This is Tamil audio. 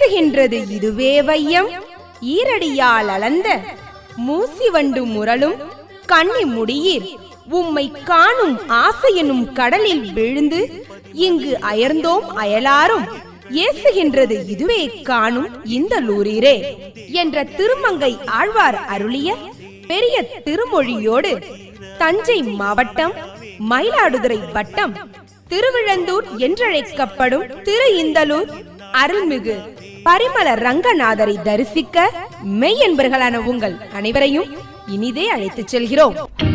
ஏசுகின்றது இதுவே வையம் ஈரடியால் அளந்த மூசி வண்டு முரளும் கன்னி முடியீர் உம்மை காணும் ஆசையெனும் கடலில் விழுந்து இங்கு அயர்ந்தோம் அயலாரும் ஏசுகின்றது இதுவே காணும் இந்த லூரீரே என்ற திருமங்கை ஆழ்வார் அருளிய பெரிய திருமொழியோடு தஞ்சை மாவட்டம் மயிலாடுதுறை வட்டம் திருவிழந்தூர் என்றழைக்கப்படும் திரு இந்தலூர் அருள்மிகு பரிமள ரங்கநாதரை தரிசிக்க மெய் என்பர்களான உங்கள் அனைவரையும் இனிதே அழைத்துச் செல்கிறோம்